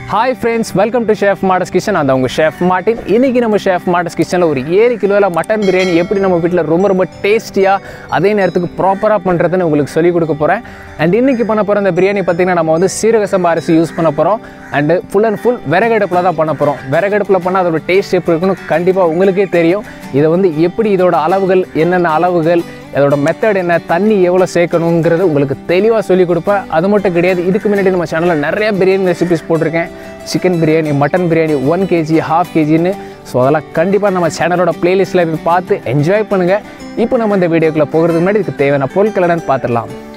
hi friends welcome to chef மாடஸ் kitchen அந்த உங்கள் ஷெஃப் மார்ட்டின் இன்றைக்கி நம்ம ஷெஃப் மாடஸ் கிச்சனில் ஒரு ஏழு கிலோவில் மட்டன் பிரியாணி எப்படி நம்ம வீட்டில் ரொம்ப ரொம்ப டேஸ்டியாக அதே நேரத்துக்கு ப்ராப்பராக பண்ணுறதுன்னு உங்களுக்கு சொல்லிக் கொடுக்க போகிறேன் அண்ட் இன்றைக்கி பண்ண போகிற இந்த பிரியாணி பார்த்திங்கன்னா நம்ம வந்து சீரக சம்பா அரிசி யூஸ் பண்ண போகிறோம் அண்டு ஃபுல் அண்ட் ஃபுல் விறகடுப்பில் தான் பண்ண போகிறோம் விறகடுப்பில் பண்ணால் அதோட டேஸ்ட் எப்படி இருக்குன்னு கண்டிப்பாக உங்களுக்கே தெரியும் இதை வந்து எப்படி இதோட அளவுகள் என்னென்ன அளவுகள் அதோட மெத்தட் என்ன தண்ணி எவ்வளோ சேர்க்கணுங்கிறது உங்களுக்கு தெளிவாக சொல்லிக் கொடுப்பேன் அது மட்டும் கிடையாது இதுக்கு முன்னாடி நம்ம சேனலில் நிறைய பிரியாணி ரெசிபிஸ் போட்டிருக்கேன் chicken biryani mutton biryani one KG half கேஜின்னு ஸோ அதெல்லாம் கண்டிப்பாக நம்ம சேனலோட பிளேலிஸ்ட்டில் போய் பார்த்து என்ஜாய் பண்ணுங்கள் இப்போ நம்ம இந்த வீடியோக்குள்ளே போகிறதுக்கு முன்னாடி இதுக்கு தேவையான பொருட்கள் என்னன்னு பார்த்துடலாம்